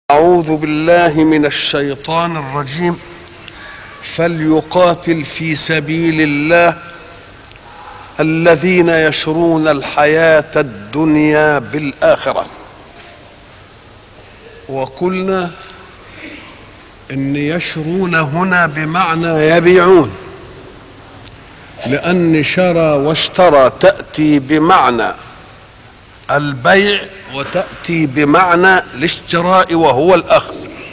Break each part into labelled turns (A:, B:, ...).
A: أعوذ بالله من الشيطان الرجيم فليقاتل في سبيل الله الذين يشرون الحياة الدنيا بالآخرة وقلنا إن يشرون هنا بمعنى يبيعون لأن شرى واشترى تأتي بمعنى البيع وتأتي بمعنى الاشتراء وهو الأخذ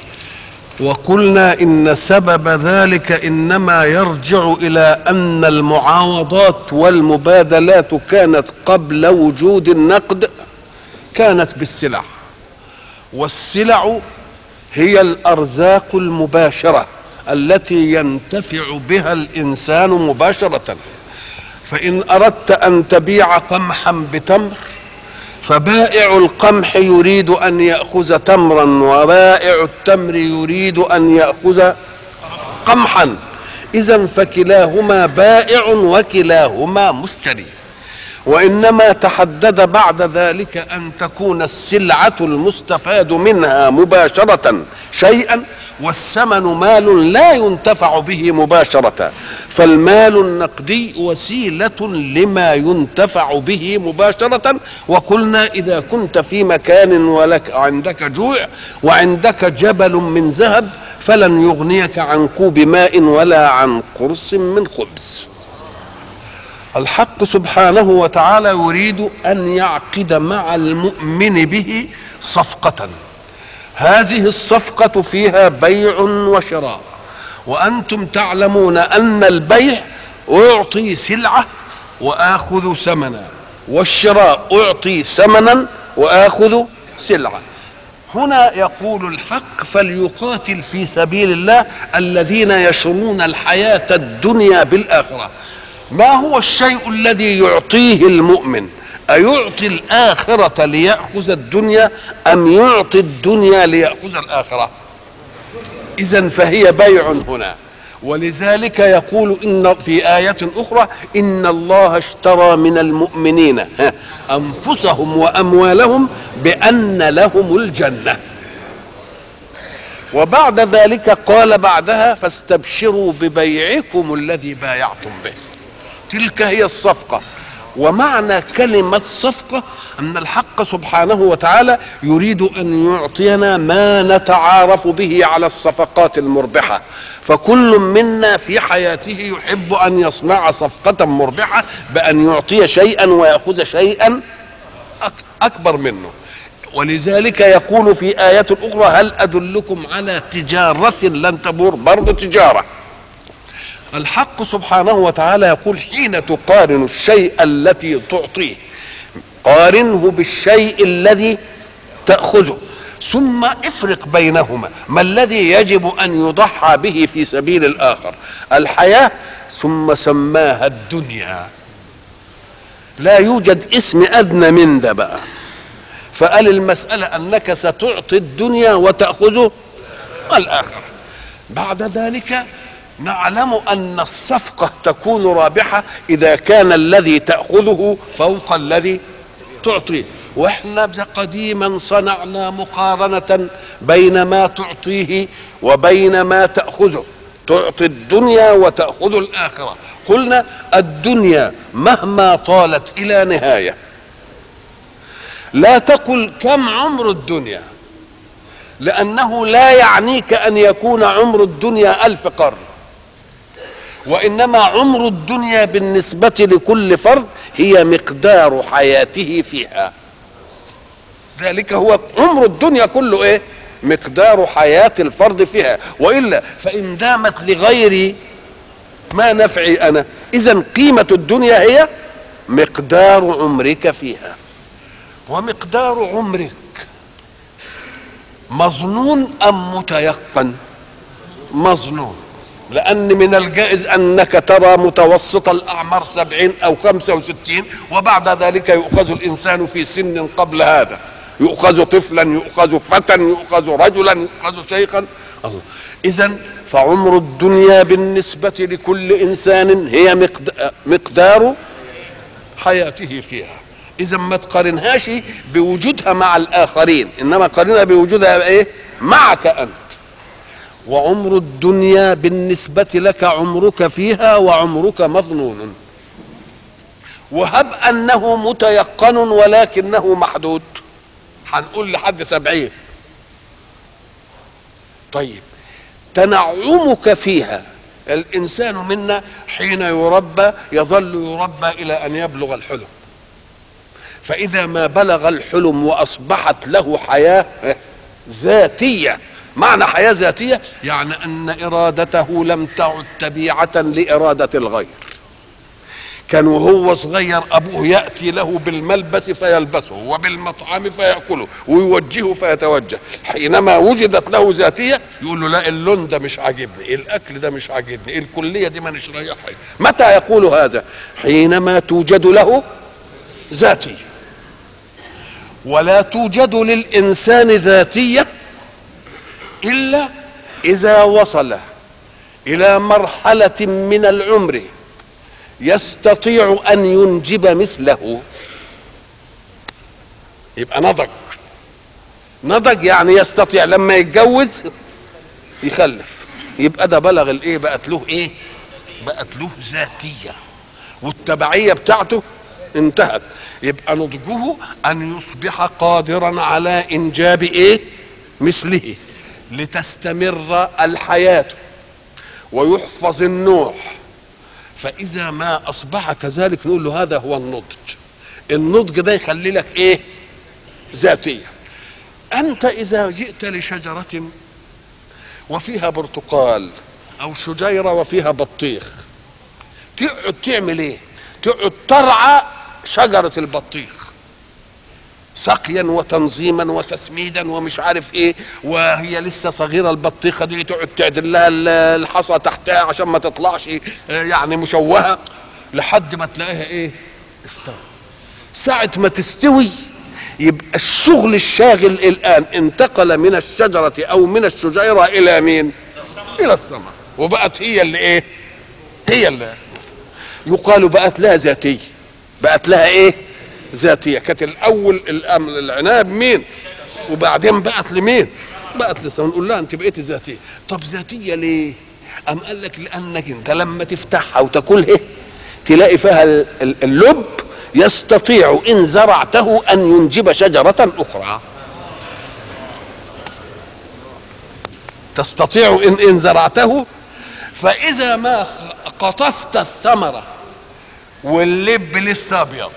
A: وقلنا إن سبب ذلك إنما يرجع إلى أن المعاوضات والمبادلات كانت قبل وجود النقد كانت بالسلع والسلع هي الأرزاق المباشرة التي ينتفع بها الإنسان مباشرة فإن أردت أن تبيع قمحا بتمر فبائع القمح يريد ان ياخذ تمرا وبائع التمر يريد ان ياخذ قمحا اذا فكلاهما بائع وكلاهما مشتري وانما تحدد بعد ذلك ان تكون السلعه المستفاد منها مباشره شيئا والثمن مال لا ينتفع به مباشره فالمال النقدي وسيله لما ينتفع به مباشره وقلنا اذا كنت في مكان ولك عندك جوع وعندك جبل من ذهب فلن يغنيك عن كوب ماء ولا عن قرص من خبز الحق سبحانه وتعالى يريد ان يعقد مع المؤمن به صفقه هذه الصفقه فيها بيع وشراء وانتم تعلمون ان البيع اعطي سلعه واخذ ثمنا والشراء اعطي ثمنا واخذ سلعه هنا يقول الحق فليقاتل في سبيل الله الذين يشرون الحياه الدنيا بالاخره ما هو الشيء الذي يعطيه المؤمن أيعطي الآخرة ليأخذ الدنيا أم يعطي الدنيا ليأخذ الآخرة إذا فهي بيع هنا ولذلك يقول إن في آية أخرى إن الله اشترى من المؤمنين أنفسهم وأموالهم بأن لهم الجنة وبعد ذلك قال بعدها فاستبشروا ببيعكم الذي بايعتم به تلك هي الصفقة ومعنى كلمة صفقة أن الحق سبحانه وتعالى يريد أن يعطينا ما نتعارف به على الصفقات المربحة فكل منا في حياته يحب أن يصنع صفقة مربحة بأن يعطي شيئا ويأخذ شيئا أكبر منه ولذلك يقول في آية أخرى هل أدلكم على تجارة لن تبور برضو تجارة الحق سبحانه وتعالى يقول حين تقارن الشيء التي تعطيه قارنه بالشيء الذي تأخذه ثم افرق بينهما ما الذي يجب أن يضحى به في سبيل الآخر الحياة ثم سماها الدنيا لا يوجد اسم أدنى من ذا بقى فقال المسألة أنك ستعطي الدنيا وتأخذ الآخر بعد ذلك نعلم ان الصفقه تكون رابحه اذا كان الذي تاخذه فوق الذي تعطيه واحنا قديما صنعنا مقارنه بين ما تعطيه وبين ما تاخذه تعطي الدنيا وتاخذ الاخره قلنا الدنيا مهما طالت الى نهايه لا تقل كم عمر الدنيا لانه لا يعنيك ان يكون عمر الدنيا الف قرن وانما عمر الدنيا بالنسبه لكل فرد هي مقدار حياته فيها ذلك هو عمر الدنيا كله ايه مقدار حياه الفرد فيها والا فان دامت لغيري ما نفعي انا اذا قيمه الدنيا هي مقدار عمرك فيها ومقدار عمرك مظنون ام متيقن مظنون لأن من الجائز أنك ترى متوسط الأعمار سبعين أو خمسة وستين وبعد ذلك يؤخذ الإنسان في سن قبل هذا يؤخذ طفلا يؤخذ فتى يؤخذ رجلا يؤخذ شيخا الله إذا فعمر الدنيا بالنسبة لكل إنسان هي مقدار حياته فيها إذا ما تقارنهاش بوجودها مع الآخرين إنما قارنها بوجودها إيه معك انت وعمر الدنيا بالنسبة لك عمرك فيها وعمرك مظنون وهب أنه متيقن ولكنه محدود هنقول لحد سبعين طيب تنعمك فيها الإنسان منا حين يربى يظل يربى إلى أن يبلغ الحلم فإذا ما بلغ الحلم وأصبحت له حياة ذاتية معنى حياة ذاتية يعني أن إرادته لم تعد تبيعة لإرادة الغير كان وهو صغير أبوه يأتي له بالملبس فيلبسه وبالمطعم فيأكله ويوجهه فيتوجه حينما وجدت له ذاتية يقول له لا اللون ده مش عاجبني الأكل ده مش عاجبني الكلية دي مانيش رايحها متى يقول هذا حينما توجد له ذاتية ولا توجد للإنسان ذاتية إلا إذا وصل إلى مرحلة من العمر يستطيع أن ينجب مثله يبقى نضج نضج يعني يستطيع لما يتجوز يخلف يبقى ده بلغ الايه بقت له ايه بقت له ذاتيه والتبعيه بتاعته انتهت يبقى نضجه ان يصبح قادرا على انجاب ايه مثله لتستمر الحياه ويحفظ النوع فاذا ما اصبح كذلك نقول له هذا هو النضج النضج ده يخلي لك ايه ذاتيه انت اذا جئت لشجره وفيها برتقال او شجيره وفيها بطيخ تقعد تعمل ايه تقعد ترعى شجره البطيخ سقيا وتنظيما وتسميدا ومش عارف ايه وهي لسه صغيره البطيخه دي تقعد تعدل لها الحصى تحتها عشان ما تطلعش يعني مشوهه لحد ما تلاقيها ايه استوى ساعه ما تستوي يبقى الشغل الشاغل الان انتقل من الشجره او من الشجيره الى مين الى الثمر وبقت هي اللي ايه هي اللي يقال بقت لها ذاتيه بقت لها ايه ذاتيه كانت الاول الامر العناب مين وبعدين بقت لمين بقت لسه نقول لها انت بقيتي ذاتيه طب ذاتيه ليه ام قال لك لانك انت لما تفتحها وتاكلها تلاقي فيها اللب يستطيع ان زرعته ان ينجب شجره اخرى تستطيع ان ان زرعته فاذا ما قطفت الثمره واللب لسه ابيض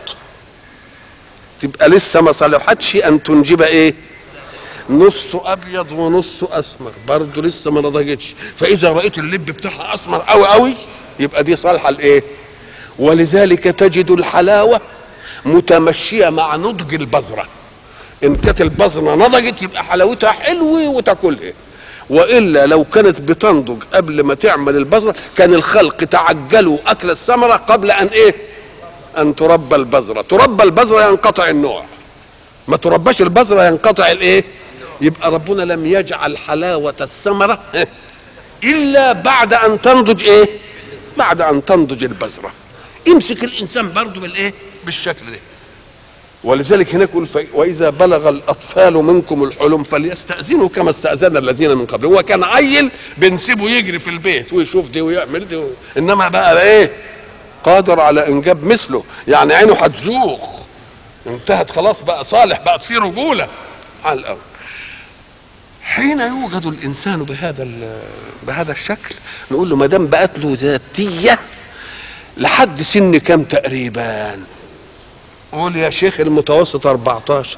A: تبقى لسه ما صلحتش ان تنجب ايه نص ابيض ونص اسمر برضه لسه ما نضجتش فاذا رايت اللب بتاعها اسمر قوي قوي يبقى دي صالحه لايه ولذلك تجد الحلاوه متمشيه مع نضج البذره ان كانت البذره نضجت يبقى حلاوتها حلوه وتاكلها والا لو كانت بتنضج قبل ما تعمل البذره كان الخلق تعجلوا اكل الثمره قبل ان ايه ان تربى البذره تربى البذره ينقطع النوع ما ترباش البذره ينقطع الايه يبقى ربنا لم يجعل حلاوه الثمره الا بعد ان تنضج ايه بعد ان تنضج البذره يمسك الانسان برضه بالايه بالشكل ده ولذلك هناك يقول واذا بلغ الاطفال منكم الحلم فليستاذنوا كما استاذن الذين من قبل هو كان عيل بنسيبه يجري في البيت ويشوف دي ويعمل دي انما بقى ايه قادر على انجاب مثله يعني عينه هتزوغ انتهت خلاص بقى صالح بقت فيه رجوله على الاول حين يوجد الانسان بهذا بهذا الشكل نقول له ما دام بقت له ذاتيه لحد سن كام تقريبا قول يا شيخ المتوسط 14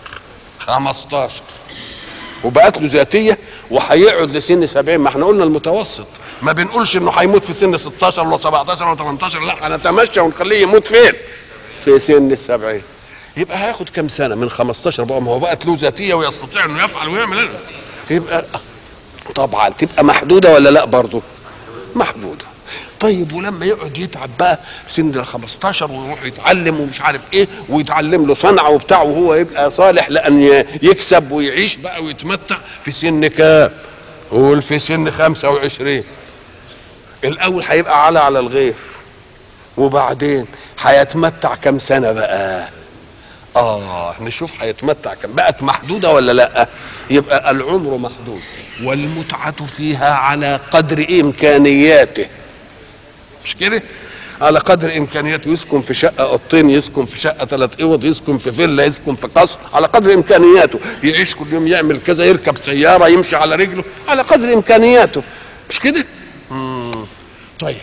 A: 15 وبقت له ذاتيه وهيقعد لسن 70 ما احنا قلنا المتوسط ما بنقولش انه هيموت في سن 16 ولا 17 ولا 18 لا هنتمشى ونخليه يموت فين؟ في سن السبعين يبقى هياخد كام سنه من 15 بقى ما هو بقت له ذاتيه ويستطيع انه يفعل ويعمل يبقى طبعا تبقى محدوده ولا لا برضه؟ محدوده طيب ولما يقعد يتعب بقى سن ال 15 ويروح يتعلم ومش عارف ايه ويتعلم له صنعه وبتاع وهو يبقى صالح لان يكسب ويعيش بقى ويتمتع في سن كام؟ قول في سن 25 الاول هيبقى على على الغير وبعدين هيتمتع كم سنه بقى اه نشوف هيتمتع كم بقت محدوده ولا لا يبقى العمر محدود والمتعه فيها على قدر امكانياته مش كده على قدر امكانياته يسكن في شقه اوضتين يسكن في شقه ثلاث اوض يسكن في فيلا يسكن في قصر على قدر امكانياته يعيش كل يوم يعمل كذا يركب سياره يمشي على رجله على قدر امكانياته مش كده مم. طيب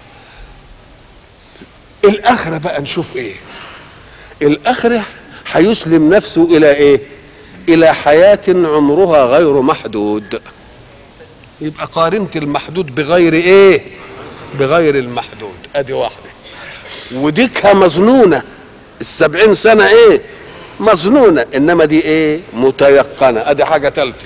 A: الاخره بقى نشوف ايه الاخره هيسلم نفسه الى ايه الى حياه عمرها غير محدود يبقى قارنت المحدود بغير ايه بغير المحدود ادي واحده وديكها مظنونه السبعين سنه ايه مظنونه انما دي ايه متيقنه ادي حاجه ثالثه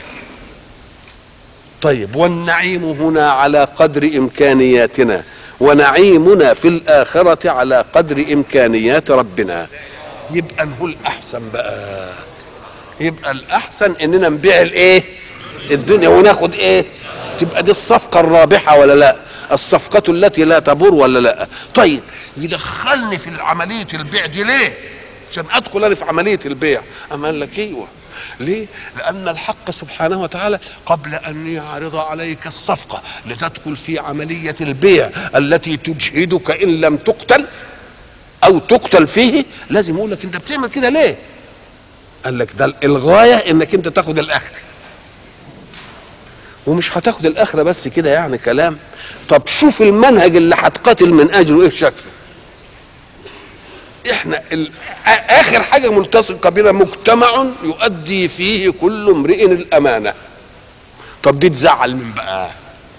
A: طيب والنعيم هنا على قدر امكانياتنا ونعيمنا في الاخره على قدر امكانيات ربنا يبقى هو الاحسن بقى يبقى الاحسن اننا نبيع الايه الدنيا وناخد ايه تبقى دي الصفقه الرابحه ولا لا الصفقة التي لا تبور ولا لا طيب يدخلني في عملية البيع دي ليه عشان ادخل انا في عملية البيع اما قال لك ايوه ليه لان الحق سبحانه وتعالى قبل ان يعرض عليك الصفقة لتدخل في عملية البيع التي تجهدك ان لم تقتل او تقتل فيه لازم يقول لك انت بتعمل كده ليه قال لك ده الغاية انك انت تاخد الاخره ومش هتاخد الاخره بس كده يعني كلام طب شوف المنهج اللي هتقاتل من اجله ايه شكله احنا ال... اخر حاجه ملتصقه بنا مجتمع يؤدي فيه كل امرئ الامانه طب دي تزعل من بقى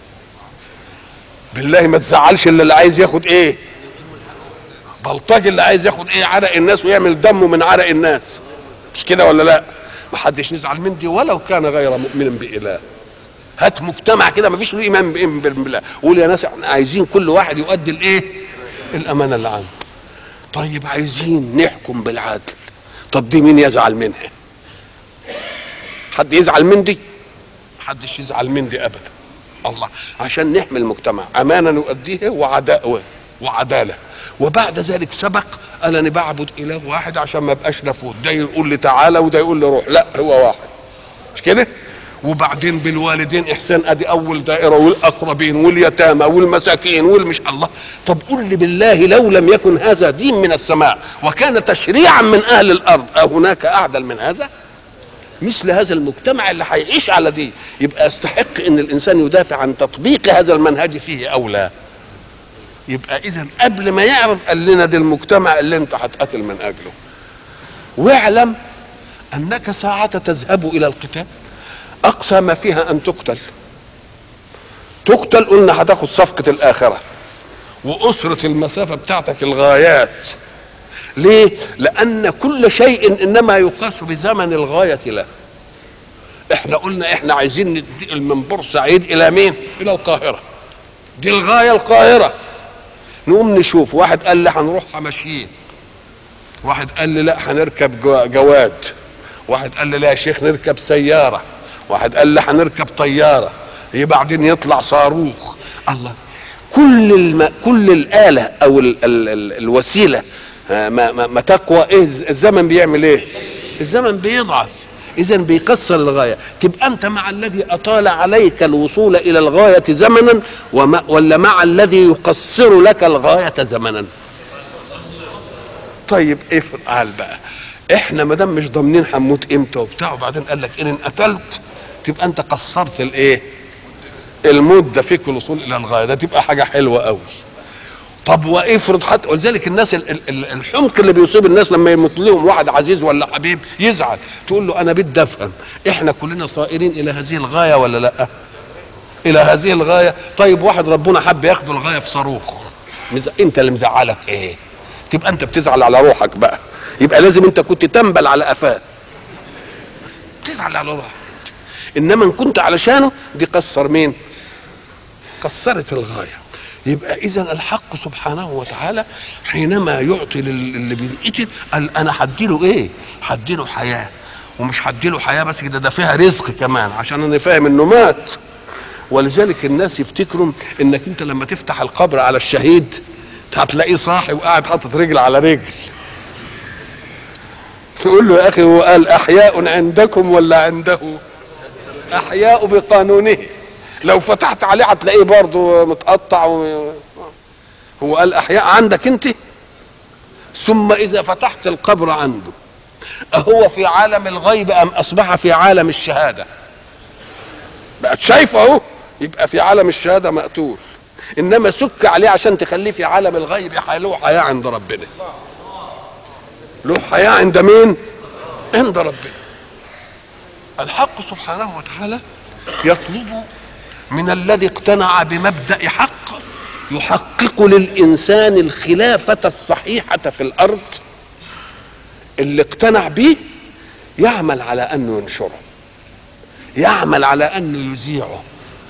A: بالله ما تزعلش اللي, اللي عايز ياخد ايه بلطجي اللي عايز ياخد ايه عرق الناس ويعمل دمه من عرق الناس مش كده ولا لا محدش نزعل من دي ولو كان غير مؤمن باله هات مجتمع كده ما فيش له ايمان بالله قول يا ناس احنا عايزين كل واحد يؤدي الايه الامانه اللي عنده طيب عايزين نحكم بالعدل طب دي مين يزعل منها حد يزعل من دي محدش يزعل من دي ابدا الله عشان نحمي المجتمع امانه نؤديها وعداء وعداله وبعد ذلك سبق قال انا بعبد اله واحد عشان ما ابقاش نفوت ده يقول لي تعالى وده يقول لي روح لا هو واحد مش كده وبعدين بالوالدين احسان ادي اول دائره والاقربين واليتامى والمساكين والمش الله طب قل لي بالله لو لم يكن هذا دين من السماء وكان تشريعا من اهل الارض أهناك اعدل من هذا مثل هذا المجتمع اللي هيعيش على دي يبقى يستحق ان الانسان يدافع عن تطبيق هذا المنهج فيه او لا يبقى اذا قبل ما يعرض قال لنا ده المجتمع اللي انت هتقاتل من اجله واعلم انك ساعة تذهب الى القتال اقصى ما فيها ان تقتل تقتل قلنا هتاخد صفقة الاخرة واسرة المسافة بتاعتك الغايات ليه لان كل شيء انما يقاس بزمن الغاية له احنا قلنا احنا عايزين ننتقل من بورسعيد الى مين الى القاهرة دي الغاية القاهرة نقوم نشوف واحد قال لي هنروح ماشيين واحد قال لي لا هنركب جواد واحد قال لي لا يا شيخ نركب سيارة واحد قال لي هنركب طيارة هي بعدين يطلع صاروخ الله كل الم... كل الآلة أو ال... ال... ال... الوسيلة ما, ما, ما تقوى إيه الزمن بيعمل إيه الزمن بيضعف إذا بيكسر الغاية تبقى أنت مع الذي أطال عليك الوصول إلى الغاية زمنا وما ولا مع الذي يقصر لك الغاية زمنا طيب افعل بقى احنا ما دام مش ضامنين هنموت امتى وبتاع وبعدين قال لك ان قتلت تبقى انت قصرت الايه المده فيك الوصول الى الغايه ده تبقى حاجه حلوه قوي طب وافرض حتى ولذلك الناس الحمق اللي بيصيب الناس لما يموت لهم واحد عزيز ولا حبيب يزعل تقول له انا بدي افهم احنا كلنا صائرين الى هذه الغايه ولا لا الى هذه الغايه طيب واحد ربنا حب ياخده الغايه في صاروخ انت اللي مزعلك ايه تبقى انت بتزعل على روحك بقى يبقى لازم انت كنت تنبل على قفاه تزعل على روحك انما ان كنت علشانه دي قصر مين قصرت الغايه يبقى اذا الحق سبحانه وتعالى حينما يعطي اللي بينقتل قال انا هديله ايه هديله حياه ومش هديله حياه بس كده ده فيها رزق كمان عشان انا فاهم انه مات ولذلك الناس يفتكروا انك انت لما تفتح القبر على الشهيد هتلاقيه صاحي وقاعد حاطط رجل على رجل يقول له يا اخي هو قال احياء عندكم ولا عنده احياء بقانونه لو فتحت عليه هتلاقيه برضه متقطع و... هو قال احياء عندك انت ثم اذا فتحت القبر عنده اهو في عالم الغيب ام اصبح في عالم الشهاده بقت شايفه اهو يبقى في عالم الشهاده مقتول انما سك عليه عشان تخليه في عالم الغيب له حياه عند ربنا له حياه عند مين عند ربنا الحق سبحانه وتعالى يطلب من الذي اقتنع بمبدا حق يحقق للانسان الخلافه الصحيحه في الارض اللي اقتنع به يعمل على انه ينشره يعمل على انه يذيعه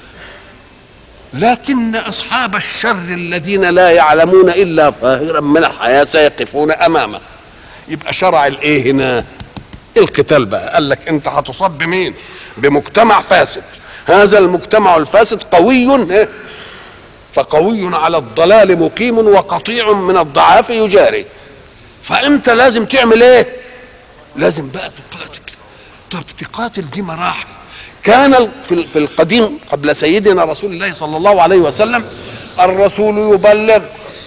A: لكن اصحاب الشر الذين لا يعلمون الا ظاهرا من الحياه سيقفون امامه يبقى شرع الايه هنا القتال بقى قال لك انت هتصاب بمين بمجتمع فاسد هذا المجتمع الفاسد قوي إيه؟ فقوي على الضلال مقيم وقطيع من الضعاف يجاري فانت لازم تعمل ايه لازم بقى تقاتل طب تقاتل دي مراحل كان في في القديم قبل سيدنا رسول الله صلى الله عليه وسلم الرسول يبلغ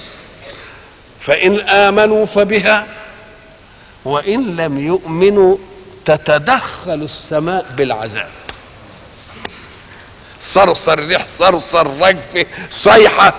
A: فإن آمنوا فبها وإن لم يؤمنوا تتدخل السماء بالعذاب صرصر ريح صرصر رجف صيحة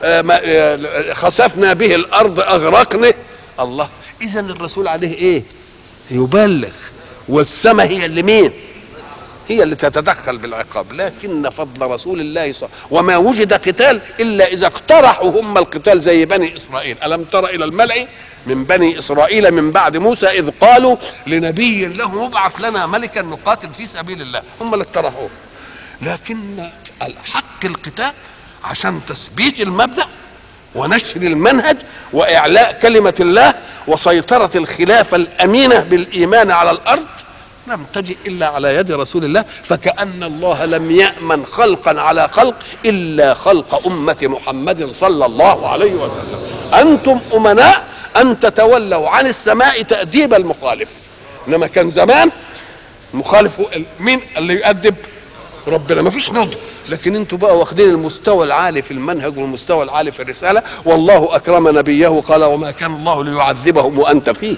A: خسفنا به الأرض أغرقنا الله إذا الرسول عليه إيه يبلغ والسماء هي اللي مين هي اللي تتدخل بالعقاب لكن فضل رسول الله صلى وما وجد قتال الا اذا اقترحوا هم القتال زي بني اسرائيل الم تر الى الملأ من بني اسرائيل من بعد موسى اذ قالوا لنبي له ابعث لنا ملكا نقاتل في سبيل الله هم اللي اقترحوه لكن الحق القتال عشان تثبيت المبدا ونشر المنهج واعلاء كلمه الله وسيطره الخلافه الامينه بالايمان على الارض لم تجئ الا على يد رسول الله فكأن الله لم يأمن خلقا على خلق الا خلق امة محمد صلى الله عليه وسلم انتم امناء ان تتولوا عن السماء تأديب المخالف انما كان زمان مخالف مين اللي يؤدب ربنا ما فيش نضج لكن انتوا بقى واخدين المستوى العالي في المنهج والمستوى العالي في الرساله والله اكرم نبيه قال وما كان الله ليعذبهم وانت فيهم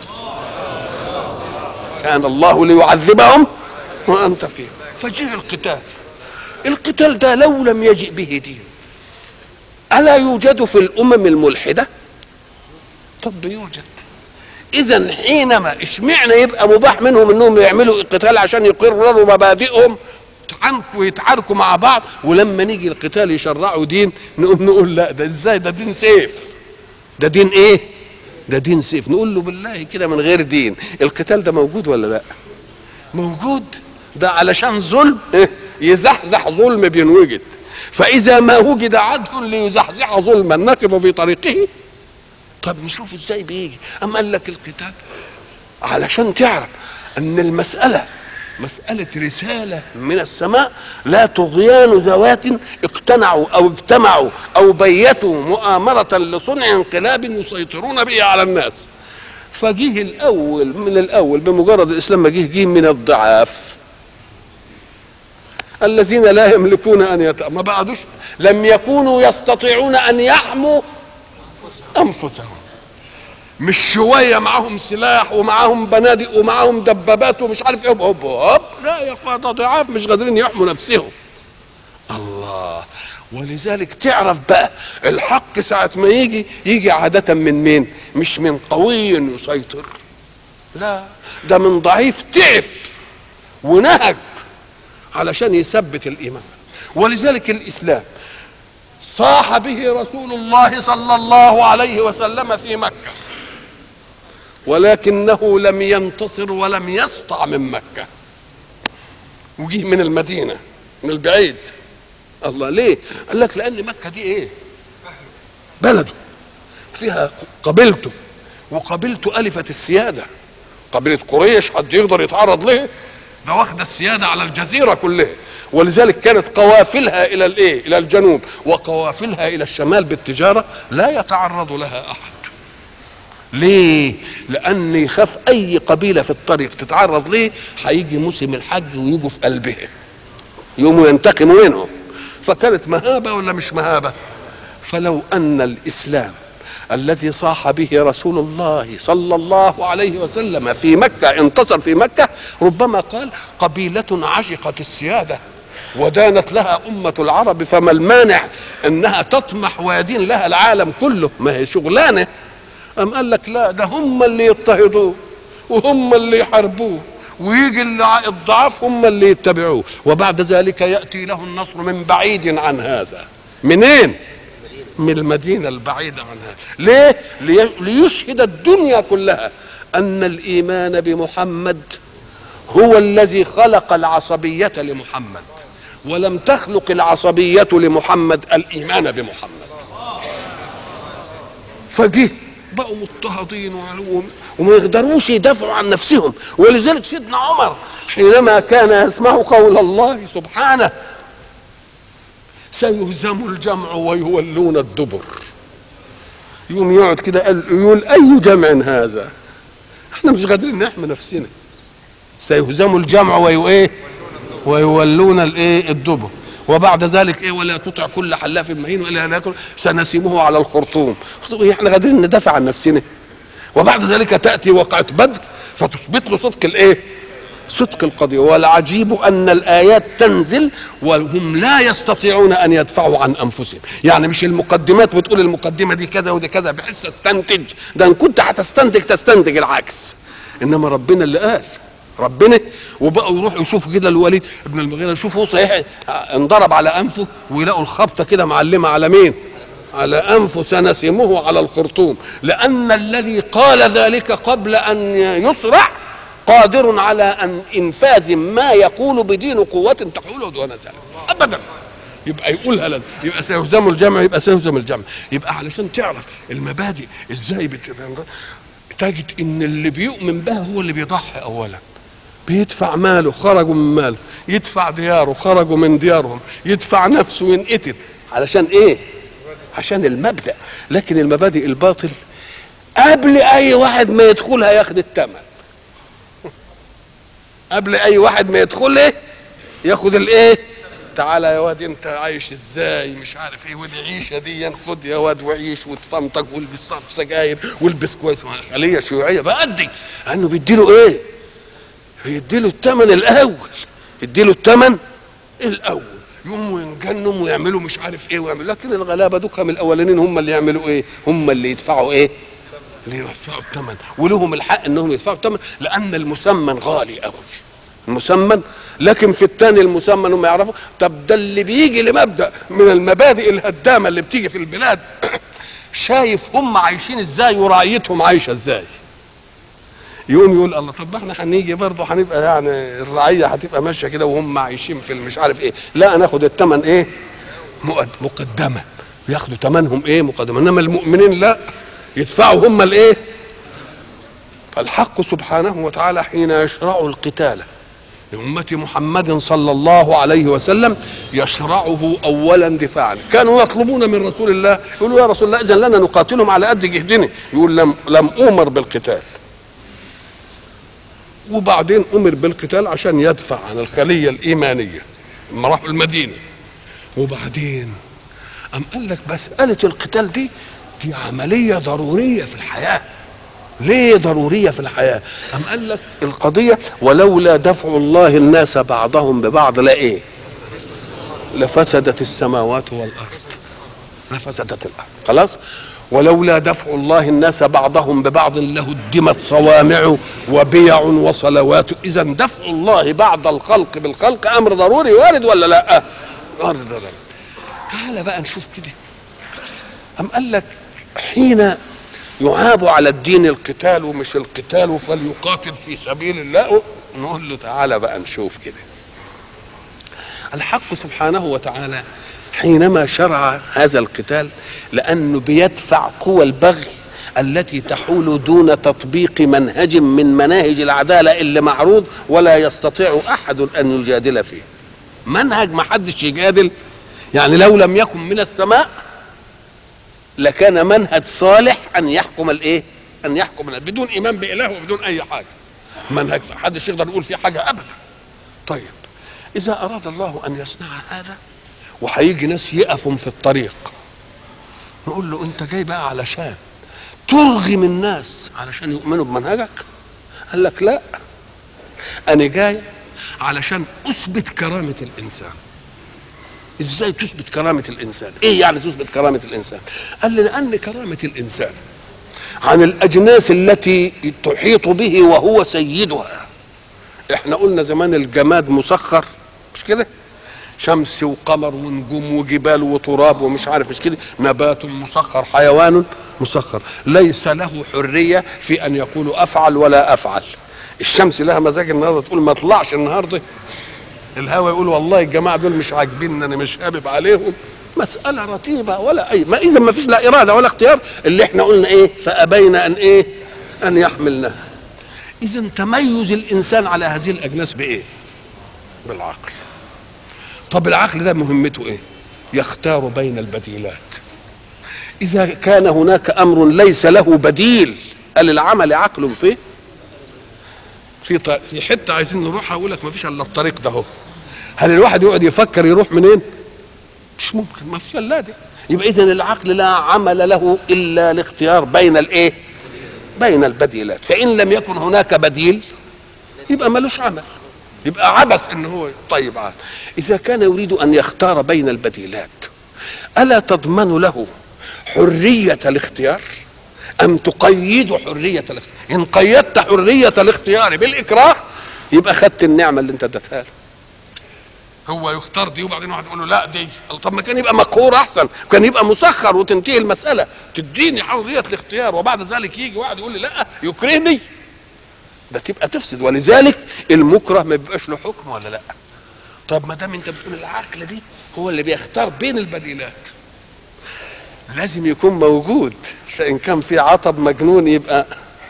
A: كان الله ليعذبهم وانت فيهم فجه القتال القتال ده لو لم يجئ به دين الا يوجد في الامم الملحده طب يوجد اذا حينما اشمعنى يبقى مباح منهم انهم يعملوا القتال عشان يقرروا مبادئهم يتعاركوا يتعاركوا مع بعض ولما نيجي القتال يشرعوا دين نقوم نقول لا ده ازاي ده دين سيف ده دين ايه ده دين سيف نقول له بالله كده من غير دين القتال ده موجود ولا لا موجود ده علشان ظلم يزحزح ظلم بينوجد فاذا ما وجد عدل ليزحزح ظلما نقف في طريقه طب نشوف ازاي بيجي اما قال لك القتال علشان تعرف ان المساله مسألة رسالة من السماء لا طغيان ذوات اقتنعوا أو اجتمعوا أو بيتوا مؤامرة لصنع انقلاب يسيطرون به على الناس فجيه الأول من الأول بمجرد الإسلام ما جه جه من الضعاف الذين لا يملكون أن يت... ما بعدوش لم يكونوا يستطيعون أن يحموا أنفسهم مش شويه معاهم سلاح ومعاهم بنادق ومعاهم دبابات ومش عارف ايه هوب هوب لا يا اخوان ده ضعاف مش قادرين يحموا نفسهم الله ولذلك تعرف بقى الحق ساعة ما يجي يجي عادة من مين؟ مش من قوي يسيطر لا ده من ضعيف تعب ونهج علشان يثبت الإيمان ولذلك الإسلام صاح به رسول الله صلى الله عليه وسلم في مكة ولكنه لم ينتصر ولم يسطع من مكة وجيه من المدينة من البعيد الله ليه قال لك لأن مكة دي ايه بلده فيها قبيلته وقبيلته ألفت السيادة قبيلة قريش حد يقدر يتعرض ليه ده واخدة السيادة على الجزيرة كلها ولذلك كانت قوافلها الى الايه الى الجنوب وقوافلها الى الشمال بالتجاره لا يتعرض لها احد ليه لان يخاف اي قبيله في الطريق تتعرض ليه هيجي موسم الحج ويجوا في قلبها يقوموا ينتقموا منهم فكانت مهابه ولا مش مهابه فلو ان الاسلام الذي صاح به رسول الله صلى الله عليه وسلم في مكه انتصر في مكه ربما قال قبيله عشقت السياده ودانت لها أمة العرب فما المانع أنها تطمح ويدين لها العالم كله ما هي شغلانة أم قال لك لا ده هم اللي يضطهدوه وهم اللي يحاربوه ويجي الضعاف هم اللي يتبعوه وبعد ذلك يأتي له النصر من بعيد عن هذا منين من المدينة البعيدة عنها ليه لي- ليشهد الدنيا كلها أن الإيمان بمحمد هو الذي خلق العصبية لمحمد ولم تخلق العصبية لمحمد الإيمان بمحمد فجه بقوا مضطهدين وعلوم وما يقدروش يدافعوا عن نفسهم ولذلك سيدنا عمر حينما كان يسمع قول الله سبحانه سيهزم الجمع ويولون الدبر يقوم يقعد كده قال- يقول اي جمع هذا احنا مش قادرين نحمي نفسنا سيهزم الجمع ويو ايه ويولون الايه الدبر وبعد ذلك ايه ولا تطع كل حلاف مهين ولا ناكل سنسمه على الخرطوم خرطوم، احنا قادرين ندافع عن نفسنا وبعد ذلك تاتي وقعه بدر فتثبت له صدق الايه صدق القضيه والعجيب ان الايات تنزل وهم لا يستطيعون ان يدفعوا عن انفسهم يعني مش المقدمات بتقول المقدمه دي كذا ودي كذا بحيث استنتج ده ان كنت هتستنتج تستنتج العكس انما ربنا اللي قال ربنا وبقوا يروحوا يشوفوا كده الوليد ابن المغيره يشوفوا صحيح انضرب على انفه ويلاقوا الخبطه كده معلمه على مين؟ على انفه سنسمه على الخرطوم لان الذي قال ذلك قبل ان يصرع قادر على ان انفاذ ما يقول بدين قوه تحول دون ذلك ابدا يبقى يقولها لازم يبقى سيهزم الجمع يبقى سيهزم الجمع يبقى علشان تعرف المبادئ ازاي بت... تجد ان اللي بيؤمن بها هو اللي بيضحي اولا بيدفع ماله خرجوا من ماله يدفع دياره خرجوا من ديارهم يدفع نفسه ينقتل علشان ايه عشان المبدا لكن المبادئ الباطل قبل اي واحد ما يدخلها ياخد الثمن قبل اي واحد ما يدخل ايه ياخد الايه تعالى يا واد انت عايش ازاي مش عارف ايه ودي عيشه دي خد يا واد وعيش وتفنطق والبس صف سجاير والبس كويس خليه شيوعيه بأدي انه بيديله ايه بيديله الثمن الاول يديله الثمن الاول يقوموا ينجنوا ويعملوا مش عارف ايه ويعملوا لكن الغلابه دوكا من الاولانيين هم اللي يعملوا ايه هم اللي يدفعوا ايه اللي يدفعوا الثمن ولهم الحق انهم يدفعوا الثمن لان المسمن غالي قوي المسمن لكن في الثاني المسمن هم يعرفوا طب ده اللي بيجي لمبدا من المبادئ الهدامه اللي بتيجي في البلاد شايف هم عايشين ازاي ورعيتهم عايشه ازاي يقوم يقول الله طب ما احنا هنيجي برضه هنبقى يعني الرعيه هتبقى ماشيه كده وهم عايشين في مش عارف ايه لا ناخد الثمن ايه مقد- مقدمه ياخدوا ثمنهم ايه مقدمه انما المؤمنين لا يدفعوا هم الايه فالحق سبحانه وتعالى حين يشرع القتال لأمة محمد صلى الله عليه وسلم يشرعه أولا دفاعا كانوا يطلبون من رسول الله يقولوا يا رسول الله إذا لنا نقاتلهم على قد جهدنا يقول لم, لم أمر بالقتال وبعدين أمر بالقتال عشان يدفع عن الخلية الإيمانية لما راحوا المدينة وبعدين أم قال لك مسألة القتال دي دي عملية ضرورية في الحياة ليه ضرورية في الحياة أم قال لك القضية ولولا دفع الله الناس بعضهم ببعض لا إيه لفسدت السماوات والأرض لفسدت الأرض خلاص ولولا دفع الله الناس بعضهم ببعض لهدمت صوامع وبيع وصلوات إذا دفع الله بعض الخلق بالخلق أمر ضروري وارد ولا لا أمر ضروري تعال بقى نشوف كده أم قال لك حين يعاب على الدين القتال ومش القتال فليقاتل في سبيل الله نقول له تعالى بقى نشوف كده الحق سبحانه وتعالى حينما شرع هذا القتال لأنه بيدفع قوى البغي التي تحول دون تطبيق منهج من مناهج العدالة اللي معروض ولا يستطيع أحد أن يجادل فيه منهج ما حدش يجادل يعني لو لم يكن من السماء لكان منهج صالح ان يحكم الايه ان يحكم الناس بدون ايمان باله وبدون اي حاجه منهج محدش يقدر يقول فيه حاجه ابدا طيب اذا اراد الله ان يصنع هذا وهيجي ناس يقفوا في الطريق نقول له انت جاي بقى علشان ترغم الناس علشان يؤمنوا بمنهجك قال لك لا انا جاي علشان اثبت كرامه الانسان ازاي تثبت كرامه الانسان ايه يعني تثبت كرامه الانسان قال لي لان كرامه الانسان عن الاجناس التي تحيط به وهو سيدها احنا قلنا زمان الجماد مسخر مش كده شمس وقمر ونجوم وجبال وتراب ومش عارف مش كده نبات مسخر حيوان مسخر ليس له حريه في ان يقول افعل ولا افعل الشمس لها مزاج النهارده تقول ما اطلعش النهارده الهوى يقول والله الجماعه دول مش عاجبيني انا مش هابب عليهم مساله رتيبه ولا اي ما اذا ما فيش لا اراده ولا اختيار اللي احنا قلنا ايه فابين ان ايه ان يحملنها اذا تميز الانسان على هذه الاجناس بايه بالعقل طب العقل ده مهمته ايه يختار بين البديلات اذا كان هناك امر ليس له بديل قال العمل عقل فيه في ط... في حته عايزين نروحها اقول لك ما فيش الا الطريق ده اهو هل الواحد يقعد يفكر يروح منين مش ممكن ما فيش الا ده يبقى اذا العقل لا عمل له الا الاختيار بين الايه بين البديلات فان لم يكن هناك بديل يبقى ملوش عمل يبقى عبث ان هو طيب عال. اذا كان يريد ان يختار بين البديلات الا تضمن له حريه الاختيار ام تقيد حريه الاختيار ان قيدت حريه الاختيار بالاكراه يبقى خدت النعمه اللي انت اديتها له هو يختار دي وبعدين واحد يقول له لا دي طب ما كان يبقى مقهور احسن كان يبقى مسخر وتنتهي المساله تديني حريه الاختيار وبعد ذلك يجي واحد يقول لي لا يكرهني ده تبقى تفسد ولذلك المكره ما بيبقاش له حكم ولا لا طب ما دام انت بتقول العقل دي هو اللي بيختار بين البديلات لازم يكون موجود فان كان في عطب مجنون يبقى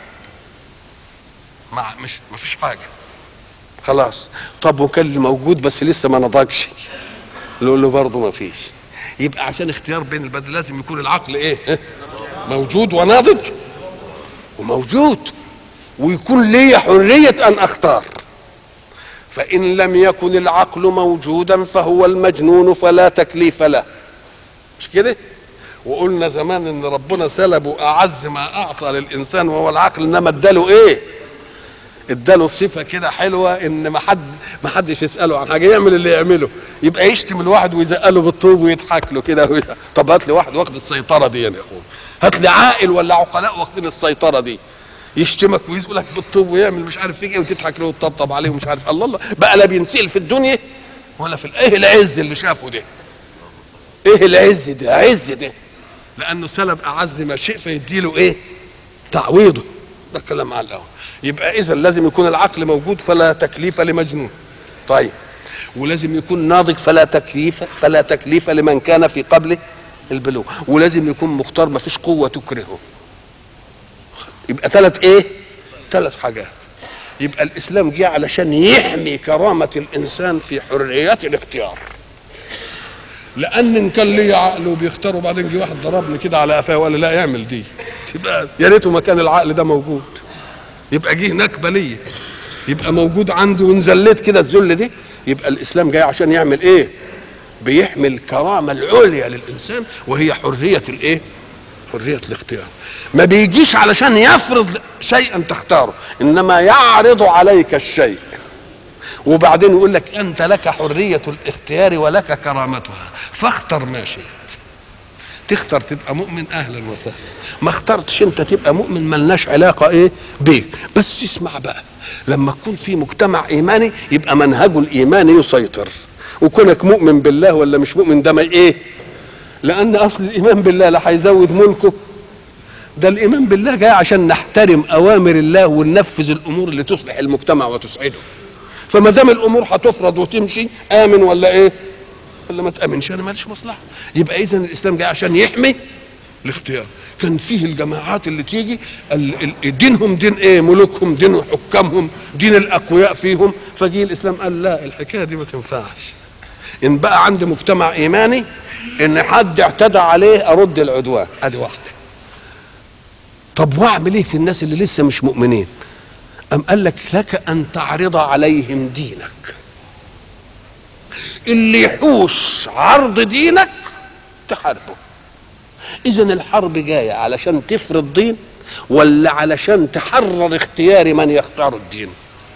A: مع مش ما فيش حاجه خلاص طب وكان اللي موجود بس لسه ما نضجش نقول له برضه ما فيش يبقى عشان اختيار بين البدل لازم يكون العقل ايه موجود وناضج وموجود ويكون لي حرية أن أختار فإن لم يكن العقل موجودا فهو المجنون فلا تكليف له مش كده وقلنا زمان ان ربنا سلبه اعز ما اعطى للانسان وهو العقل انما اداله ايه اداله صفه كده حلوه ان ما حد ما حدش يساله عن حاجه يعمل اللي يعمله يبقى يشتم الواحد ويزقله بالطوب ويضحك له كده طب هات لي واحد واخد السيطره دي يا اخويا هات لي عاقل ولا عقلاء واخدين السيطره دي يشتمك ويزقلك بالطوب ويعمل مش عارف فيك ايه وتضحك له وتطبطب عليه ومش عارف الله الله بقى لا بينسال في الدنيا ولا في ايه العز اللي شافه ده ايه العز ده عز ده لانه سلب اعز ما شيء فيديله ايه تعويضه ده كلام على الاول يبقى اذا لازم يكون العقل موجود فلا تكليف لمجنون طيب ولازم يكون ناضج فلا تكليف فلا تكليف لمن كان في قبله البلوغ ولازم يكون مختار ما فيش قوه تكرهه يبقى ثلاث ايه ثلاث حاجات يبقى الاسلام جه علشان يحمي كرامه الانسان في حريه الاختيار لان ان كان لي عقل وبيختار وبعدين جه واحد ضربني كده على قفاه وقال لي لا اعمل دي تبقى يا ريته ما كان العقل ده موجود يبقى جه نكبه ليا يبقى موجود عنده ونزلت كده الذل دي يبقى الاسلام جاي عشان يعمل ايه بيحمي الكرامه العليا للانسان وهي حريه الايه حريه الاختيار ما بيجيش علشان يفرض شيئا تختاره انما يعرض عليك الشيء وبعدين يقول لك انت لك حريه الاختيار ولك كرامتها فاختر ما شئت تختار تبقى مؤمن اهلا وسهلا ما اخترتش انت تبقى مؤمن ملناش علاقه ايه بيك بس اسمع بقى لما تكون في مجتمع ايماني يبقى منهجه الايماني يسيطر وكونك مؤمن بالله ولا مش مؤمن ده ما ايه لان اصل الايمان بالله لا هيزود ملكه ده الايمان بالله جاي عشان نحترم اوامر الله وننفذ الامور اللي تصلح المجتمع وتسعده فما دام الامور هتفرض وتمشي امن ولا ايه ولا ما تامنش انا ماليش مصلحه يبقى اذا الاسلام جاي عشان يحمي الاختيار كان فيه الجماعات اللي تيجي ال- ال- دينهم دين ايه ملوكهم دين حكامهم دين الاقوياء فيهم فجي الاسلام قال لا الحكايه دي ما تنفعش ان بقى عندي مجتمع ايماني ان حد اعتدى عليه ارد العدوان ادي واحده طب واعمل ايه في الناس اللي لسه مش مؤمنين أم قال لك لك أن تعرض عليهم دينك اللي يحوش عرض دينك تحاربه إذا الحرب جاية علشان تفرض دين ولا علشان تحرر اختيار من يختار الدين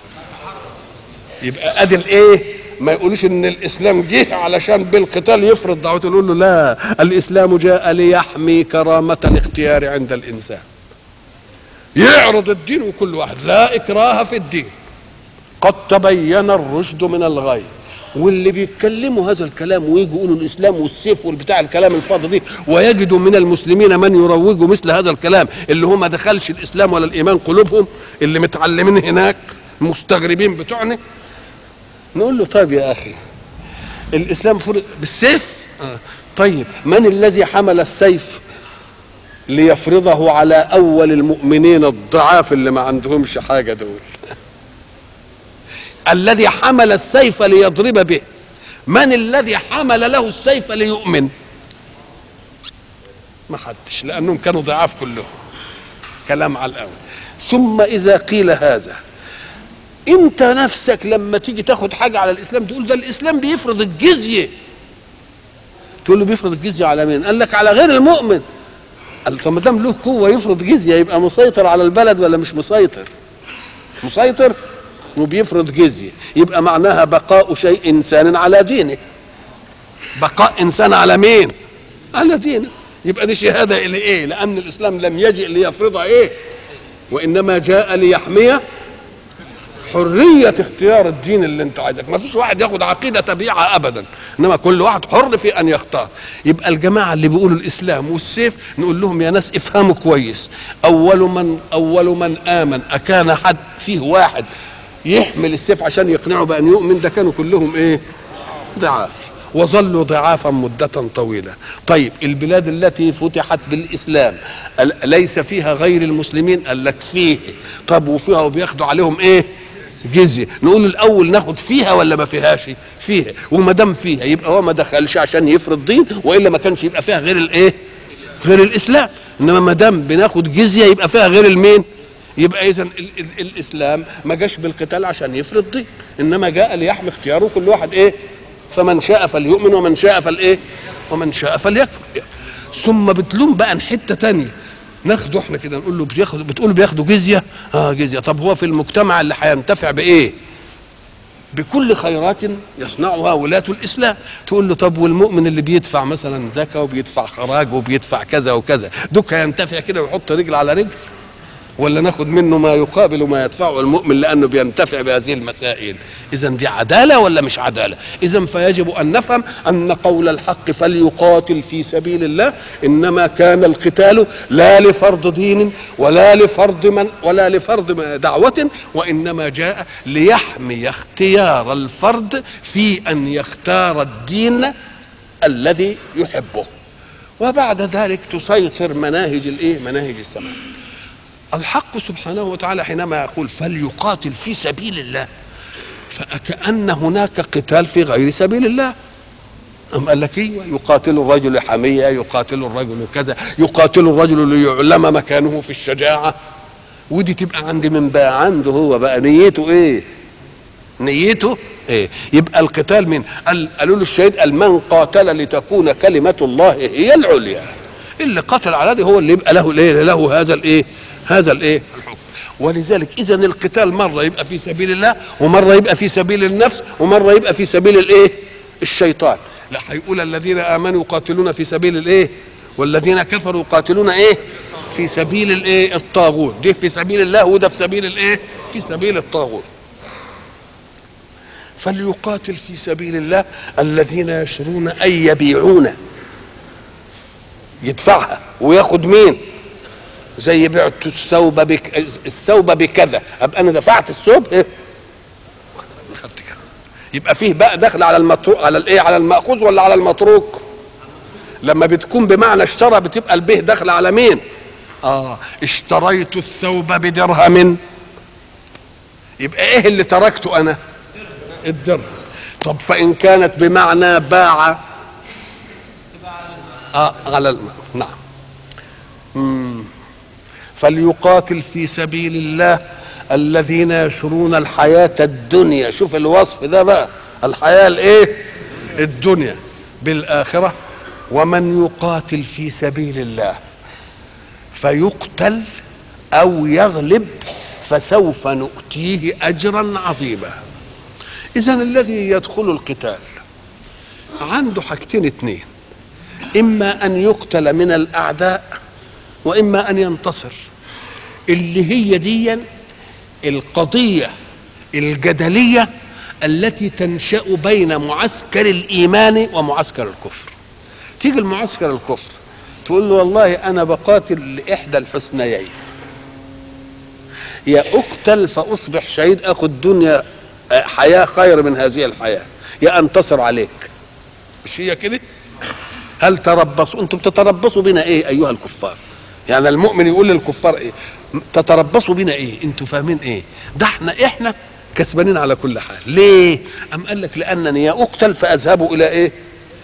A: يبقى ادي الايه ما يقولوش ان الاسلام جه علشان بالقتال يفرض دعوته يقول له لا الاسلام جاء ليحمي كرامه الاختيار عند الانسان يعرض الدين وكل واحد لا اكراه في الدين قد تبين الرشد من الغي واللي بيتكلموا هذا الكلام ويجوا يقولوا الاسلام والسيف والبتاع الكلام الفاضي دي ويجدوا من المسلمين من يروجوا مثل هذا الكلام اللي هو ما دخلش الاسلام ولا الايمان قلوبهم اللي متعلمين هناك المستغربين بتوعنا نقول له طيب يا اخي الاسلام فرض بالسيف آه. طيب من الذي حمل السيف ليفرضه على اول المؤمنين الضعاف اللي ما عندهمش حاجه دول الذي حمل السيف ليضرب به من الذي حمل له السيف ليؤمن ما حدش لانهم كانوا ضعاف كلهم كلام على الاول ثم اذا قيل هذا انت نفسك لما تيجي تاخد حاجه على الاسلام تقول ده الاسلام بيفرض الجزيه تقول له بيفرض الجزيه على مين قال لك على غير المؤمن قال طب ما دام له قوه يفرض جزيه يبقى مسيطر على البلد ولا مش مسيطر مسيطر وبيفرض جزيه يبقى معناها بقاء شيء انسان على دينه بقاء انسان على مين على دينه يبقى دي شهاده الى ايه لان الاسلام لم يجئ ليفرض ايه وانما جاء ليحمي حرية اختيار الدين اللي انت عايزك ما فيش واحد ياخد عقيدة تبيعها ابدا انما كل واحد حر في ان يختار يبقى الجماعة اللي بيقولوا الاسلام والسيف نقول لهم يا ناس افهموا كويس اول من اول من امن اكان حد فيه واحد يحمل السيف عشان يقنعه بان يؤمن ده كانوا كلهم ايه ضعاف وظلوا ضعافا مدة طويلة طيب البلاد التي فتحت بالإسلام ليس فيها غير المسلمين قال لك فيه طب وفيها وبياخدوا عليهم ايه جزية نقول الأول ناخد فيها ولا ما فيهاش فيها وما دام فيها يبقى هو ما دخلش عشان يفرض دين وإلا ما كانش يبقى فيها غير الايه غير الإسلام إنما ما دام بناخد جزية يبقى فيها غير المين يبقى اذا الاسلام ما جاش بالقتال عشان يفرض دين انما جاء ليحمي اختياره كل واحد ايه فمن شاء فليؤمن ومن شاء فالايه ومن شاء فليكفر ثم بتلوم بقى حته تانية ناخده احنا كده نقول له بياخد بتقول بياخدوا جزيه اه جزيه طب هو في المجتمع اللي هينتفع بايه بكل خيرات يصنعها ولاة الإسلام تقول له طب والمؤمن اللي بيدفع مثلا زكاة وبيدفع خراج وبيدفع كذا وكذا دوك هينتفع كده ويحط رجل على رجل ولا ناخد منه ما يقابل ما يدفعه المؤمن لانه بينتفع بهذه المسائل اذا دي عداله ولا مش عداله اذا فيجب ان نفهم ان قول الحق فليقاتل في سبيل الله انما كان القتال لا لفرض دين ولا لفرض من ولا لفرض دعوه وانما جاء ليحمي اختيار الفرد في ان يختار الدين الذي يحبه وبعد ذلك تسيطر مناهج الايه مناهج السماء الحق سبحانه وتعالى حينما يقول فليقاتل في سبيل الله فكأن هناك قتال في غير سبيل الله أم قال لك ايوه يقاتل الرجل حمية يقاتل الرجل كذا يقاتل الرجل ليعلم مكانه في الشجاعة ودي تبقى عندي من بقى عنده هو بقى نيته ايه نيته ايه يبقى القتال من قال قالوا له الشهيد قال من قاتل لتكون كلمة الله هي العليا اللي قتل على ده هو اللي يبقى له الايه له هذا الايه هذا الايه الحكم ولذلك اذا القتال مره يبقى في سبيل الله ومره يبقى في سبيل النفس ومره يبقى في سبيل الايه الشيطان لا هيقول الذين امنوا يقاتلون في سبيل الايه والذين كفروا يقاتلون ايه في سبيل الايه الطاغوت دي في سبيل الله وده في سبيل الايه في سبيل الطاغوت فليقاتل في سبيل الله الذين يشرون اي يبيعون يدفعها وياخد مين زي بعت الثوب بك الثوب بكذا ابقى انا دفعت الثوب ايه خدت كذا يبقى فيه بقى دخل على المتروك على الايه على الماخوذ ولا على المتروك لما بتكون بمعنى اشترى بتبقى البه داخل على مين اه اشتريت الثوب بدرهم يبقى ايه اللي تركته انا الدرهم طب فان كانت بمعنى باع اه على الم... نعم مم. فليقاتل في سبيل الله الذين يشرون الحياة الدنيا شوف الوصف ده بقى الحياة الايه الدنيا بالآخرة ومن يقاتل في سبيل الله فيقتل أو يغلب فسوف نؤتيه أجرا عظيما إذا الذي يدخل القتال عنده حاجتين اتنين إما أن يقتل من الأعداء وإما أن ينتصر اللي هي دي القضية الجدلية التي تنشأ بين معسكر الإيمان ومعسكر الكفر تيجي المعسكر الكفر تقول له والله أنا بقاتل لإحدى الحسنيين يا أقتل فأصبح شهيد أخذ دنيا حياة خير من هذه الحياة يا أنتصر عليك مش هي كده هل تربصوا أنتم تتربصوا بنا إيه أيها الكفار يعني المؤمن يقول للكفار إيه تتربصوا بنا إيه أنتم فاهمين إيه ده احنا احنا كسبانين على كل حال ليه أم قال لك لأنني يا أقتل فأذهب إلى إيه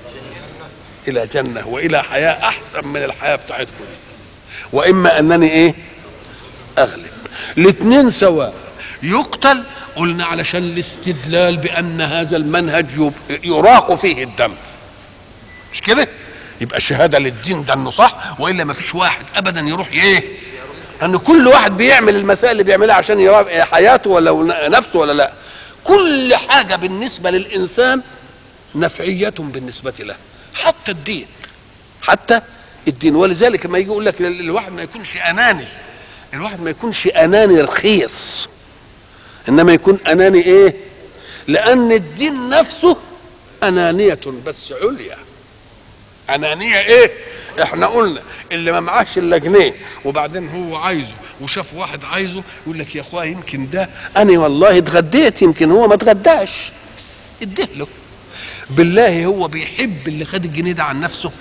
A: إلى جنة وإلى حياة أحسن من الحياة بتاعتكم دي وإما أنني إيه أغلب الاثنين سواء يقتل قلنا علشان الاستدلال بأن هذا المنهج يراق فيه الدم مش كده يبقى شهادة للدين ده انه صح والا ما فيش واحد ابدا يروح ايه ان كل واحد بيعمل المسائل اللي بيعملها عشان يراقب حياته ولا نفسه ولا لا كل حاجة بالنسبة للإنسان نفعية بالنسبة له حتى الدين حتى الدين ولذلك لما يجي يقول لك الواحد ما يكونش أناني الواحد ما يكونش أناني رخيص إنما يكون أناني إيه لأن الدين نفسه أنانية بس عليا أنانية إيه احنا قلنا اللي ما معاش الا جنيه وبعدين هو عايزه وشاف واحد عايزه يقول لك يا اخويا يمكن ده انا والله اتغديت يمكن هو ما اتغداش اديه له بالله هو بيحب اللي خد الجنيه ده عن نفسه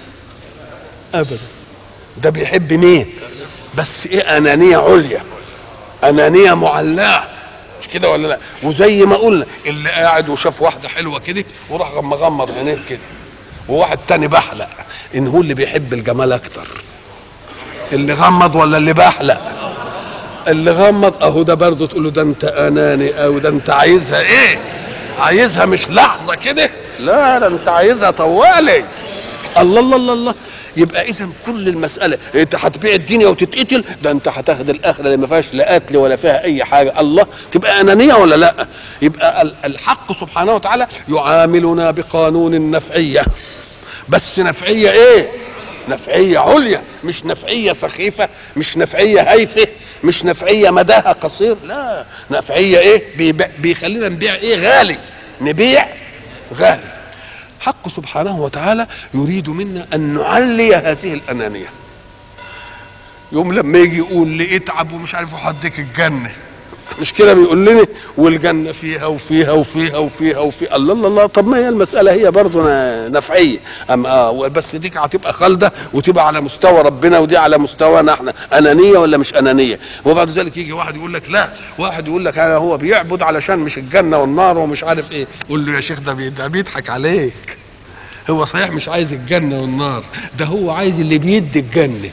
A: ابدا ده بيحب مين بس ايه انانيه عليا انانيه معلاه مش كده ولا لا وزي ما قلنا اللي قاعد وشاف واحده حلوه كده وراح مغمض عينيه كده وواحد تاني بحلق ان هو اللي بيحب الجمال اكتر اللي غمض ولا اللي بحلق اللي غمض اهو ده برضه تقول له ده انت اناني او ده انت عايزها ايه عايزها مش لحظه كده لا ده انت عايزها طوالي الله الله الله الله يبقى اذا كل المساله انت هتبيع الدنيا وتتقتل ده انت هتاخد الاخره اللي ما فيهاش لا قتل ولا فيها اي حاجه الله تبقى انانيه ولا لا يبقى الحق سبحانه وتعالى يعاملنا بقانون النفعيه بس نفعيه ايه نفعيه عليا مش نفعيه سخيفه مش نفعيه هايفه مش نفعيه مداها قصير لا نفعيه ايه بيخلينا نبيع ايه غالي نبيع غالي حق سبحانه وتعالى يريد منا ان نعلي هذه الانانيه يوم لما يجي يقول لي اتعب ومش عارف احدك الجنه مش كده بيقول لنا والجنه فيها وفيها وفيها وفيها وفيها الله الله الله طب ما هي المساله هي برضه نفعيه اما آه بس ديك هتبقى خالده وتبقى على مستوى ربنا ودي على مستوانا احنا انانيه ولا مش انانيه وبعد ذلك يجي واحد يقول لك لا واحد يقول لك انا هو بيعبد علشان مش الجنه والنار ومش عارف ايه قول له يا شيخ ده ده بيضحك عليك هو صحيح مش عايز الجنه والنار ده هو عايز اللي بيدي الجنه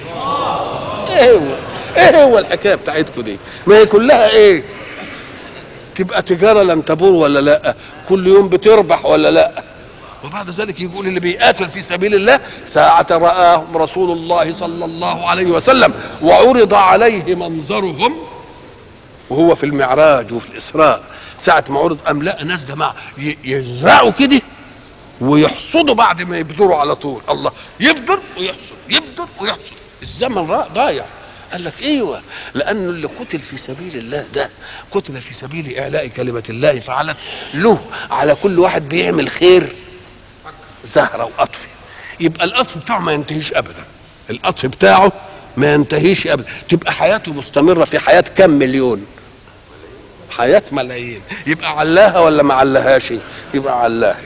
A: ايه هو ايه هو الحكايه بتاعتكم دي ما هي كلها ايه تبقى تجاره لن تبور ولا لا كل يوم بتربح ولا لا وبعد ذلك يقول اللي بيقاتل في سبيل الله ساعة رآهم رسول الله صلى الله عليه وسلم وعرض عليه منظرهم وهو في المعراج وفي الإسراء ساعة ما عرض أم لا ناس جماعة يزرعوا كده ويحصدوا بعد ما يبذروا على طول الله يبذر ويحصد يبذر ويحصد الزمن ضايع قال لك ايوه لانه اللي قتل في سبيل الله ده قتل في سبيل اعلاء كلمه الله فعلا له على كل واحد بيعمل خير زهره وقطف يبقى القطف بتاعه ما ينتهيش ابدا القطف بتاعه ما ينتهيش ابدا تبقى حياته مستمره في حياه كم مليون حياه ملايين يبقى علاها ولا ما علاهاش يبقى علاها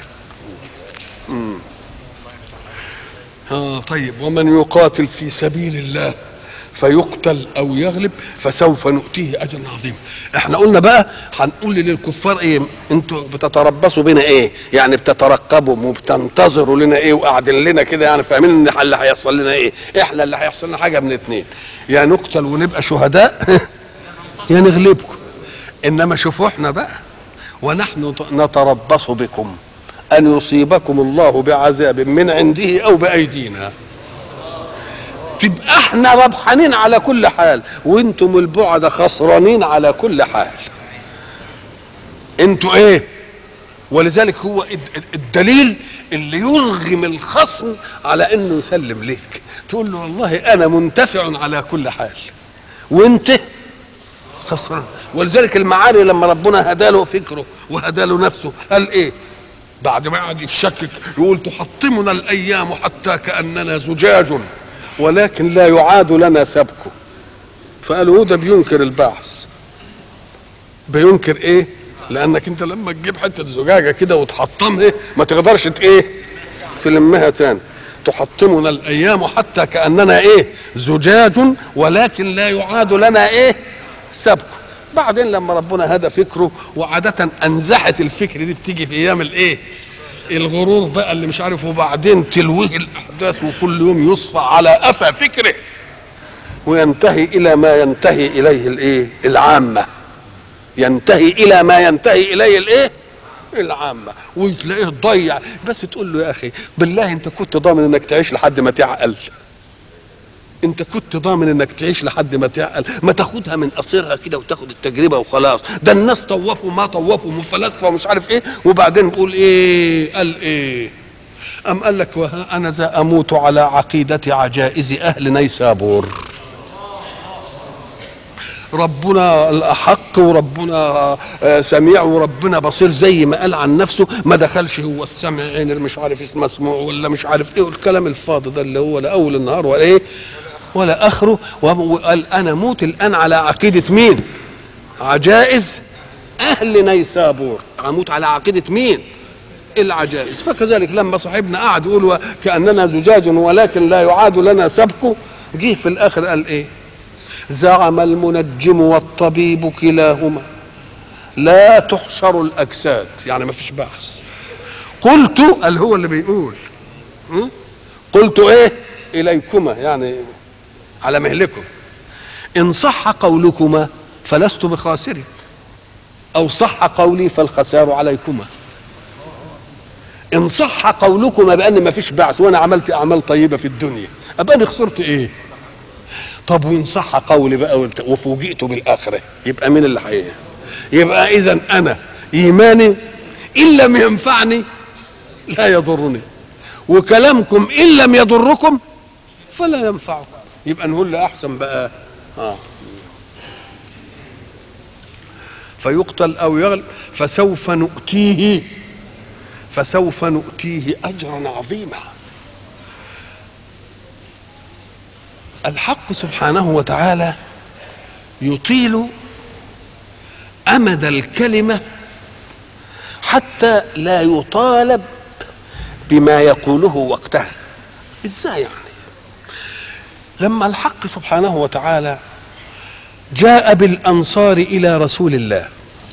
A: امم اه طيب ومن يقاتل في سبيل الله فيقتل او يغلب فسوف نؤتيه اجرا عظيما احنا قلنا بقى هنقول للكفار ايه انتوا بتتربصوا بنا ايه يعني بتترقبوا وبتنتظروا لنا ايه وقاعدين لنا كده يعني فاهمين ان اللي هيحصل لنا ايه احنا اللي هيحصل لنا حاجه من اتنين يا نقتل ونبقى شهداء يا نغلبكم انما شوفوا احنا بقى ونحن نتربص بكم ان يصيبكم الله بعذاب من عنده او بايدينا تبقى احنا ربحانين على كل حال وانتم البعد خسرانين على كل حال انتوا ايه ولذلك هو الدليل اللي يرغم الخصم على انه يسلم لك تقول له والله انا منتفع على كل حال وانت خسران ولذلك المعاني لما ربنا هدى له فكره وهدى له نفسه قال ايه بعد ما قعد يشكك يقول تحطمنا الايام حتى كاننا زجاج ولكن لا يعاد لنا سبكه فقالوا هو ده بينكر البعث بينكر ايه لانك انت لما تجيب حته زجاجه كده وتحطمها ما تقدرش ايه تلمها تاني تحطمنا الايام حتى كاننا ايه زجاج ولكن لا يعاد لنا ايه سبكه بعدين لما ربنا هدى فكره وعادة أنزحت الفكر دي بتيجي في أيام الإيه؟ الغرور بقى اللي مش عارف وبعدين تلويه الأحداث وكل يوم يصفى على أفى فكره وينتهي إلى ما ينتهي إليه الإيه؟ العامة ينتهي إلى ما ينتهي إليه الإيه؟ العامة وتلاقيه ضيع بس تقول له يا أخي بالله أنت كنت ضامن إنك تعيش لحد ما تعقل انت كنت ضامن انك تعيش لحد ما تعقل ما تاخدها من قصيرها كده وتاخد التجربه وخلاص ده الناس طوفوا ما طوفوا وفلاسفه ومش عارف ايه وبعدين بيقول ايه قال ايه ام قال لك وها انا ذا اموت على عقيده عجائز اهل نيسابور ربنا الاحق وربنا سميع وربنا بصير زي ما قال عن نفسه ما دخلش هو السمع عين مش عارف اسمه مسموع ولا مش عارف ايه والكلام الفاضي ده اللي هو لا اول النهار ولا ايه ولا اخره وقال انا موت الان على عقيده مين عجائز اهل نيسابور اموت على عقيده مين العجائز فكذلك لما صاحبنا قعد يقول كاننا زجاج ولكن لا يعاد لنا سبكه جه في الاخر قال ايه زعم المنجم والطبيب كلاهما لا تحشر الاجساد يعني ما فيش بحث قلت قال هو اللي بيقول قلت ايه اليكما يعني على مهلكم ان صح قولكما فلست بخاسر او صح قولي فالخسار عليكما ان صح قولكما بان ما فيش بعث وانا عملت اعمال طيبه في الدنيا ابقى انا خسرت ايه طب وان صح قولي بقى وفوجئت بالاخره يبقى مين اللي حقيقة يبقى اذا انا ايماني ان لم ينفعني لا يضرني وكلامكم ان لم يضركم فلا ينفعكم يبقى نقول له احسن بقى آه. فيقتل او يغلب فسوف نؤتيه فسوف نؤتيه اجرا عظيما الحق سبحانه وتعالى يطيل امد الكلمه حتى لا يطالب بما يقوله وقتها ازاي يعني لما الحق سبحانه وتعالى جاء بالانصار الى رسول الله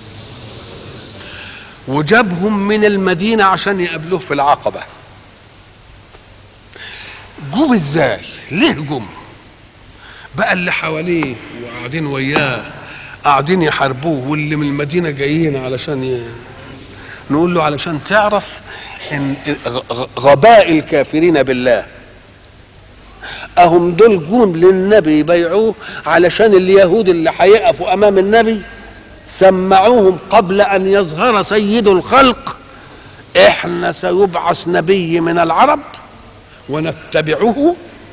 A: وجابهم من المدينه عشان يقابلوه في العقبه جم ازاي ليه جم بقى اللي حواليه وقاعدين وياه قاعدين يحاربوه واللي من المدينه جايين علشان ي... نقول له علشان تعرف ان غباء الكافرين بالله اهم دول جم للنبي يبيعوه علشان اليهود اللي هيقفوا امام النبي سمعوهم قبل ان يظهر سيد الخلق احنا سيبعث نبي من العرب ونتبعه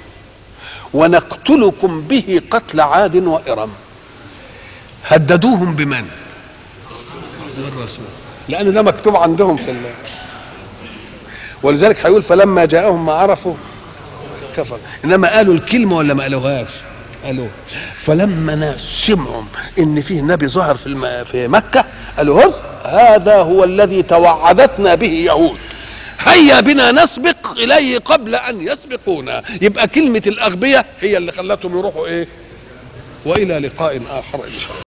A: ونقتلكم به قتل عاد وإرم هددوهم بمن بالرسول لأن ده مكتوب عندهم في الله ولذلك هيقول فلما جاءهم ما عرفوا كفر إنما قالوا الكلمة ولا ما قالوهاش قالوا فلما ناس سمعوا ان فيه نبي ظهر في الم... في مكه قالوا هو هذا هو الذي توعدتنا به يهود هيا بنا نسبق اليه قبل ان يسبقونا يبقى كلمه الاغبياء هي اللي خلتهم يروحوا ايه والى لقاء اخر ان شاء الله